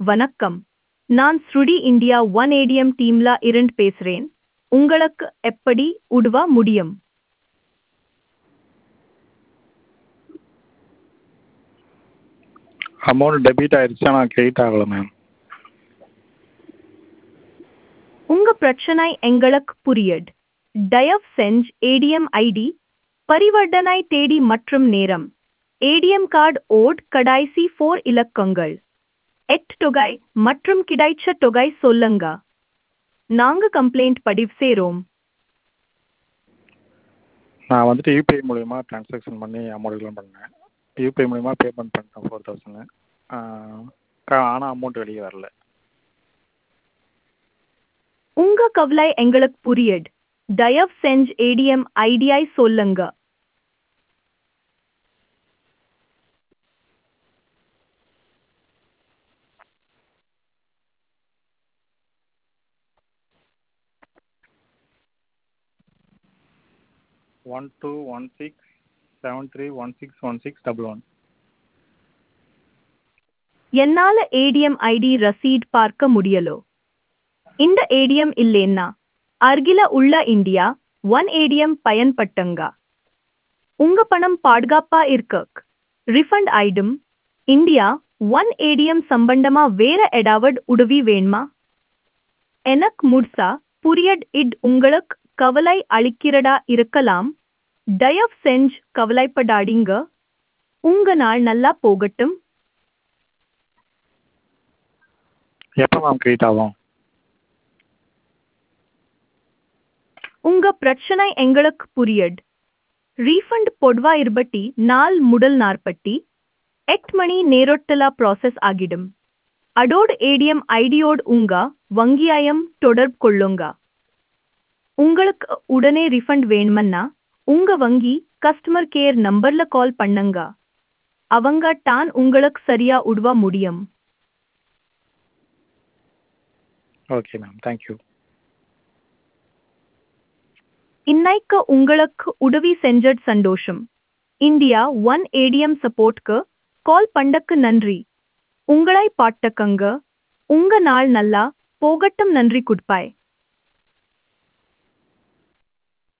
வணக்கம் நான் ஸ்ருடி இந்தியா ஒன் ஏடிஎம் டீம்ல இருந்து பேசுறேன் உங்களுக்கு எப்படி உதவ முடியும் அமௌண்ட் டெபிட் ஆயிடுச்சு ஆனால் கிரெடிட் ஆகலை மேம் உங்க பிரச்சனை எங்களுக்கு புரியுது தயவு செஞ்சு ஏடிஎம் ஐடி பரிவர்த்தனை தேதி மற்றும் நேரம் ஏடிஎம் கார்டு ஓட் கடைசி ஃபோர் இலக்கங்கள் எட் தொகை மற்றும் கிடைச்ச தொகை சொல்லுங்க நாங்க கம்ப்ளைண்ட் பதிவு செய்றோம் நான் வந்துட்டு யூபிஐ மூலிமா ட்ரான்சாக்ஷன் பண்ணி அமௌண்ட் இதெல்லாம் பண்ணேன் யூபிஐ மூலிமா பேமெண்ட் பண்ணிட்டேன் ஃபோர் தௌசண்ட் ஆனால் அமௌண்ட் வெளியே வரல உங்க கவலை எங்களுக்கு புரியுது தயவு செஞ்சு ஏடிஎம் ஐடியை சொல்லுங்க one two one six seven three one six one six double one என்னால ஏடிஎம் ஐடி ரசீட் பார்க்க முடியலோ இந்த ஏடிஎம் இல்லைன்னா அருகில உள்ள இந்தியா ஒன் ஏடிஎம் பயன்பட்டங்க உங்க பணம் பாதுகாப்பா இருக்க ரிஃபண்ட் ஐடும் இந்தியா ஒன் ஏடிஎம் சம்பந்தமா வேற ஏதாவது உதவி வேணுமா எனக்கு முழுசா புரியட் இட் உங்களுக்கு கவலை அளிக்கிறதா இருக்கலாம் தயவு செஞ்சு கவலைப்படாதீங்க உங்க நாள் நல்லா போகட்டும் எப்போ மேம் கிரெடிட் ஆகும் உங்க பிரச்சனை எங்களுக்கு புரியுது ரீஃபண்ட் பொதுவா இருபட்டி நாள் முதல் நாற்பட்டி எட்டு மணி நேரத்துல ப்ராசஸ் ஆகிடும் அதோடு ஏடிஎம் ஐடியோடு உங்க வங்கியாயம் தொடர்பு கொள்ளுங்க உங்களுக்கு உடனே ரீஃபண்ட் வேணுமன்னா உங்க வங்கி கஸ்டமர் கேர் நம்பர்ல கால் பண்ணுங்க அவங்க தான் உங்களுக்கு சரியா உதவ முடியும் ஓகே மேம் தேங்க்யூ இன்னைக்கு உங்களுக்கு உதவி செஞ்சது சந்தோஷம் இந்தியா ஒன் ஏடிஎம் சப்போர்ட்க்கு கால் பண்ணக்கு நன்றி உங்களை பாட்டக்கங்க உங்க நாள் நல்லா போகட்டும் நன்றி குட்பாய்